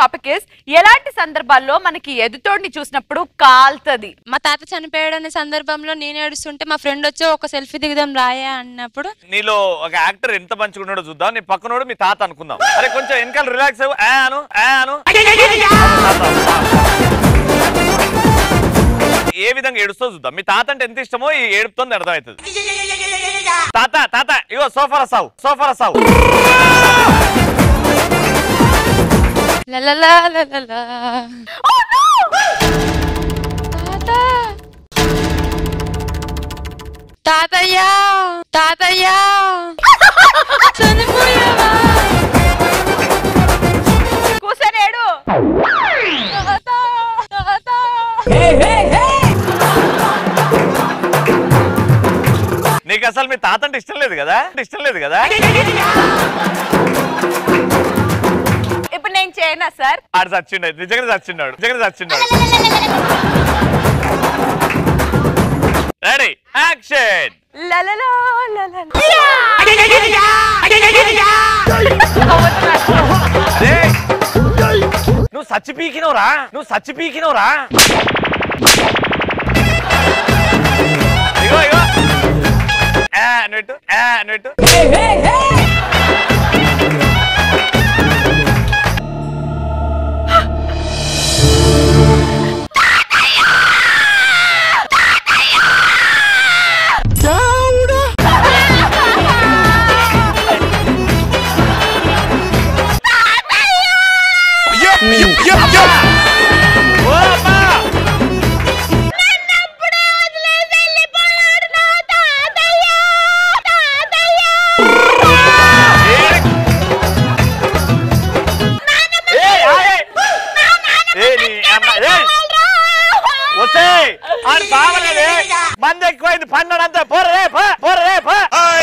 Topic is ఎలాంటి సందర్భాల్లో మనకి ఎదుటోడిని చూసినప్పుడు కాల్తది మా తాత చనిపోయాడు అనే సందర్భంలో నేను ఏడుస్తుంటే మా ఫ్రెండ్ వచ్చి ఒక సెల్ఫీ దిగుదాం రాయా అన్నప్పుడు నీలో ఒక యాక్టర్ ఎంత మంచిగా ఉన్నాడో చూద్దాం నీ పక్కనోడు మీ తాత అనుకుందాం అరే కొంచెం వెనకాల రిలాక్స్ అవ్వు ఆ అను ఆ అను ఏ విధంగా ఏడుస్తో చూద్దాం మీ తాత అంటే ఎంత ఇష్టమో ఈ ఏడుపుతోంది అర్థమవుతుంది తాత తాత ఇగో సోఫా రసావు సోఫా రసావు లలలా లలలా. తాత తాతయ్య తాతయ్య చనిపోయావా కూసనేడు తాత తాత నీకు అసలు మీ తాత అంటే ఇష్టం లేదు కదా ఇష్టం లేదు కదా ఇప్పుడు నేను చేయనా సార్ ఆడు చచ్చిండు నిజంగా చచ్చిండాడు నిజంగా చచ్చిండాడు రెడీ యాక్షన్ లలలా లలలా. అరే నువ్వు సచ్చి పీకినవురా నువ్వు సచ్చి పీకినవురా ఇగో ఇగో ఆ నెట్టు ఆ నెట్టు ఓ అమ్మా ఏయ్, ఏయ్, ఏయ్, నీ అమ్మ- ఏయ్, వచ్చేయ్. ఆడు సావలేదే. మంది ఎక్కువైంది పన్నడంతా పోరే పో పోరే పో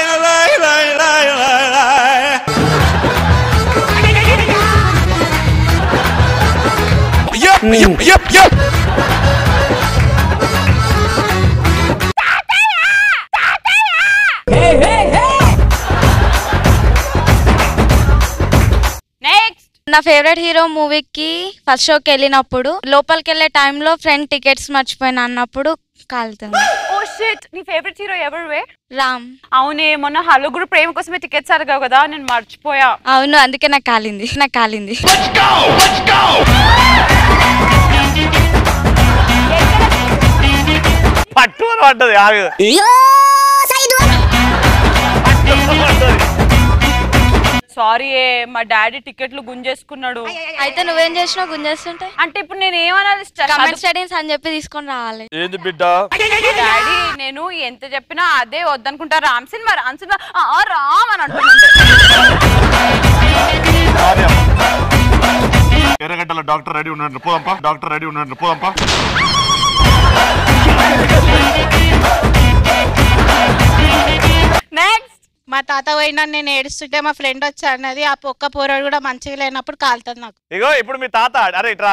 నెక్స్ట్ నా ఫేవరెట్ హీరో మూవీకి ఫస్ట్ షోకి వెళ్ళినప్పుడు లోపలికి వెళ్ళే టైంలో ఫ్రెండ్ టికెట్స్ మర్చిపోయినా అన్నప్పుడు కాలుతుంది ఓ షిట్ నీ ఫేవరెట్ హీరో ఎవరు వే రామ్ అవునే మొన్న హలుగురు ప్రేమ కోసమే టికెట్స్ అడగావు కదా నేను మర్చిపోయా అవును అందుకే నాకు కాలింది నాకు కాలింది పట్టు అని పడ్డది ఆగు పట్టు అని పడ్డది. సారీ ఏ మా డాడీ టికెట్లు గుంజేసుకున్నాడు అయితే నువ్వేం చేసినావు గుంజేస్తుంటే అంటే ఇప్పుడు నేను ఏమనాలి కమెంట్ స్టడీస్ అని చెప్పి తీసుకొని రావాలి ఏంది బిడ్డ డాడీ నేను ఎంత చెప్పినా అదే వద్దనుకుంటా రామ్ సినిమా రామ్ సినిమా ఆ, ఆ, రామ్ అని అంటుండే ఎర్రగడ్డల డాక్టర్ రెడీ ఉన్నాడు పోదంపా డాక్టర్ రెడీ ఉన్నాడు పోదంపా నెక్స్ట్ మా తాత పోయినా నేను ఏడుస్తుంటే మా ఫ్రెండ్ వచ్చి అన్నది ఆ పొక్క పోరాడు కూడా మంచిగా లేనప్పుడు కాలుతుంది నాకు ఇగో ఇప్పుడు మీ తాత అరే ఇట్రా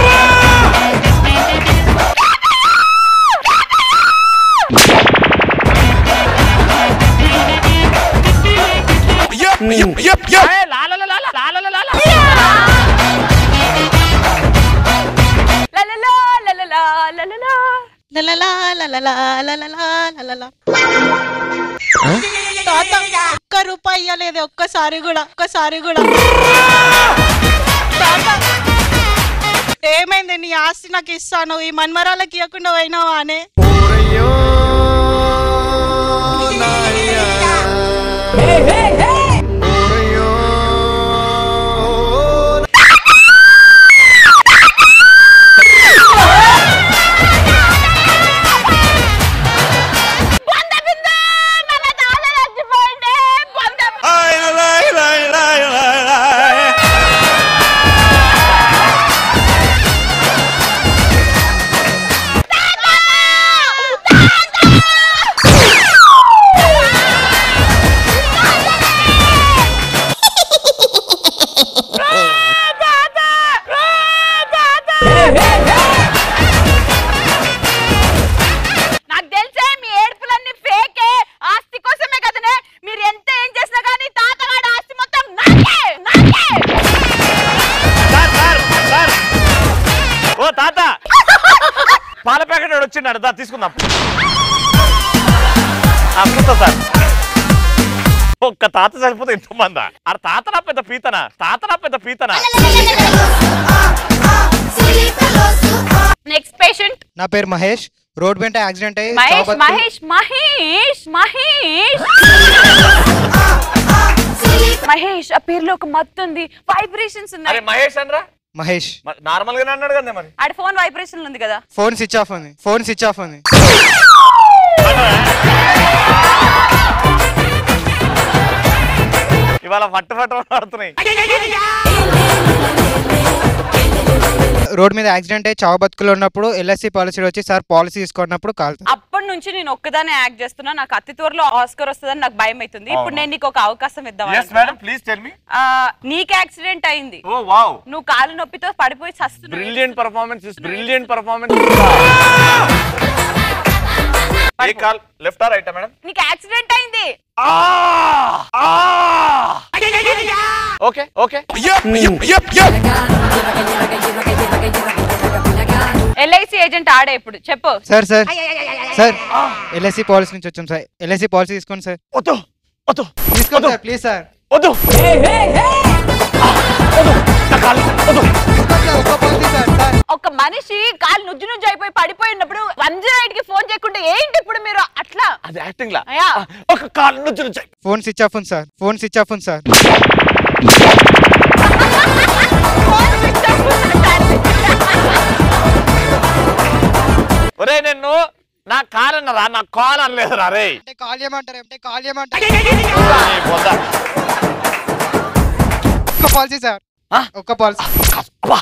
ఏయ్, లాలల లాల, లాలల లాల. లలలా లలలా లలలా లలలా లలలా లలలా లలలా తాత ఒక్క రూపాయి ఇవ్వలేదు ఒక్కసారి కూడా ఒక్కసారి కూడా తాత ఏమైంది నీ ఆస్తి నాకు ఇస్తాను ఈ మన్మరాలకి ఇవ్వకుండా పోయినావా అనే తాత వచ్చిండు దా తీసుకుందాం ఆ, కూర్చో సార్ ఒక్క తాత సరిపోతే ఎంతమందా ఆ తాతనా పెద్ద పీతనా తాతనా పెద్ద పీతనా నెక్స్ట్ పేషెంట్ నా పేరు మహేష్ రోడ్ వెంట యాక్సిడెంట్ అయ్యి మహేష్ చావబతుకు- మహేష్ మహేష్ మహేష్ మహేష్ ఆ పేరులో ఒక మత్తు ఉంది వైబ్రేషన్స్ అరే ఉన్నాయి మహేష్ అనరా మహేష్ నార్మల్ గానే అన్నాడు కదా మరి ఆడ ఫోన్ వైబ్రేషన్ ఉంది కదా ఫోన్ స్విచ్ ఆఫ్ ఉంది ఫోన్ స్విచ్ ఆఫ్ ఉంది ఇవాళ పట్టు పట్టు పడుతున్నాయి రోడ్ మీద యాక్సిడెంట్ అయ్యి చావు బతుకులు ఉన్నప్పుడు ఎల్ఐసి పాలసీ వచ్చి సార్ పాలసీ తీసుకున్నప్పుడు కాలుతుంది అప్పటి నుంచి నేను ఒక్కదానే యాక్ట్ చేస్తున్నా నాకు అతి త్వరలో ఆస్కర్ వస్తుందని నాకు భయం అవుతుంది ఇప్పుడు అవును. నేను నీకు ఒక అవకాశం ఇద్దాం yes madam please tell me నీకు యాక్సిడెంట్ అయింది ఓ వావ్ నువ్వు కాలు నొప్పితో పడిపోయి చస్తున్నావు brilliant performance is brilliant performance a call left uh right madam నీకు యాక్సిడెంట్ అయింది ఓకే ఓకే ఎల్ఐసి ఏజెంట్ ఆడే ఇప్పుడు చెప్పు sir sir sir LIC policy నుంచి వచ్చాం సార్ ఎల్ఐసి పాలసీ తీసుకోండి సార్ వద్దు వద్దు తీసుకోండి సార్ ప్లీజ్ సార్ వద్దు ఆ, వద్దు నా కాళ్ళు వద్దు తీసుకోండి సార్ ఒక్క పాలసీ సార్ సార్ ఒక మనిషి కాలు నుజ్జు నుజ్జు అయిపోయి పడిపోయినప్పుడు వన్ జీరో ఎయిట్ కి ఫోన్ చేయకుండా ఏంటి ఇప్పుడు మీరు అట్లా అది యాక్టింగ్ లా అయ్యా. ఆ, ఒక కాళ్ళు నుంచి నుంచి ఫోన్ స్విచ్ ఆఫ్ ఉంది సార్ ఫోన్ స్విచ్ ఆఫ్ ఉంది సార్ ఫోన్ switch off ఉందంటారు. ఒరే నేను నా కాల్ అన్నరా నా కాల్ అనలేదురా రే అంటే కాల్ చేయమంటారు అంటే కాల్ చేయమంటారు నీ బొంద. ఒక్క పాలసీ సార్ ఆ? ఒక్క పాలసీ అబ్బా.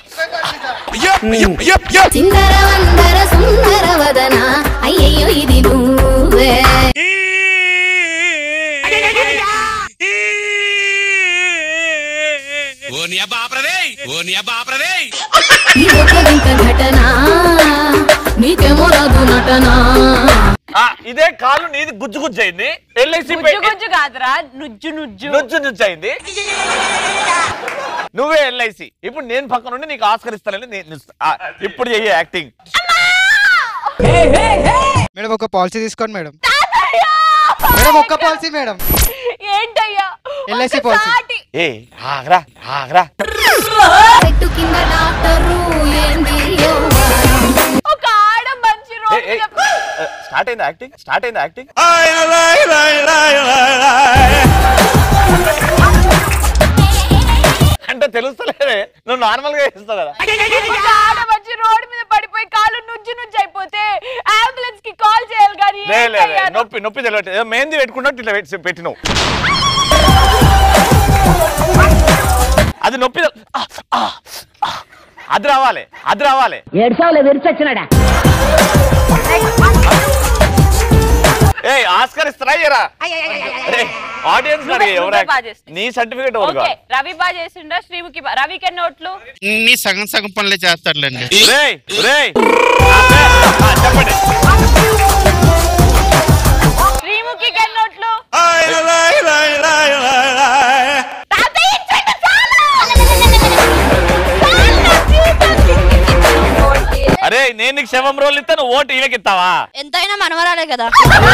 సింగర వందర సుందర వదన అయ్యయ్యో ఇది నువ్వే ఇదొక వింత ఘటన నీకేమో రాదు నటన ఆ, ఇదే కాలు నీది గుజ్జు గుజ్జు అయింది ఎల్ఐసి గుజ్జు గుజ్జు కాదురా నుజ్జు నుజ్జు నుజ్జు నుజ్జు అయింది నువ్వే ఎల్ఐసి ఇప్పుడు నేను పక్కన నుండి నీకు ఆస్కరిస్తానని నేను ఇస్తా. ఆ, ఇప్పుడు చెయ్యి యాక్టింగ్ మేడం ఒక పాలసీ తీసుకోండి మేడం మేడం ఒక్క పాలసీ మేడం ఏంటయ్యా LIC ఒక policy. సాటి. ఏ ఆగరా ఆగరా చెట్టు కింద డాక్టరు ఏంది యవ్వనం? ఒక ఆడ మంచి ఏ, రోజు ఏ, స్టార్ట్ అయింది యాక్టింగ్ స్టార్ట్ అయింది యాక్టింగ్ అంటే తెలుస్తలేదే నువ్వు నార్మల్ గా చేస్తావు కదా ఒక ఆడ మంచి రోడ్డు మీద పడిపోయి కాలు నుజ్జు నుజ్జు అయిపోతే అంబులెన్స్ కి కాల్ చేయాలి కానీ లే లే, లే, ఏంటయ్యా? నొప్పి నొప్పి తెలియట్లేదు మెహందీ పెట్టుకున్నట్టు ఇట్లా పెట్టి పెట్టినావు అది నొప్పి తెల- ఆ, ఆ, ఆ. అది రావాలి అది రావాలి ఏడ్చావులే విరిచొచ్చినాడా ఏ ఆస్కర్ ఇస్తారా ఇయ్యరా? ఏయ్, ఆడియన్స్ నువ్వే- మరి ఎవరు నువ్వే బాగా చేస్తావు. నీ సర్టిఫికేట్ ఓకే రవి బాగా చేసిండా శ్రీముఖి బా- రవికి ఎన్ని నోట్లు నీ సగం సగం పనులే చేస్తాడులేండి రేయ్ రేయ్ ఆ, ఆ, చెప్పండి శ్రీముఖికి ఎన్ని నోట్లు తాతయ్య ఇచ్చేయండి, చాలు! అరే నేను నీకు శవం రోల్ ఇస్తే నువ్వు ఓటు ఈమెకి ఇస్తావా ఎంతైనా మనవరాలే కదా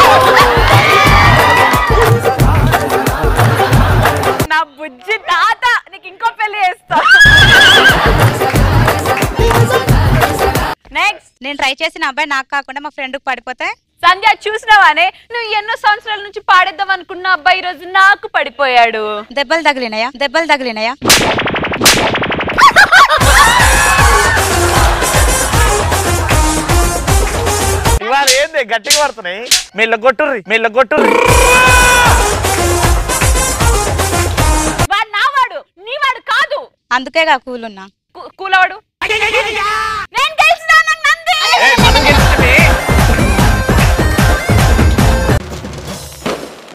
నా బుజ్జి తాత నీకు ఇంకో పెళ్లి చేస్తా నెక్స్ట్ నేను ట్రై చేసిన అబ్బాయి నాకు కాకుండా మా ఫ్రెండ్ పడిపోతే సంధ్య చూసినావానే నువ్వు ఎన్నో సంవత్సరాల నుంచి పాడేద్దాం అనుకున్న అబ్బాయి ఈ రోజు నాకు పడిపోయాడు దెబ్బలు తగిలినాయా దెబ్బలు తగిలినాయా ఇవాళ ఏంది గట్టిగా పడుతున్నాయి మీళ్ళ కొట్టుర్రి మీళ్ళ కొట్టుర్రి వాడు నా వాడు నీ వాడు కాదు అందుకేగా కూలున్నా కు- కూలవాడు నేను గెలిచినాను నంది ఏయ్, మనం గెలిచింది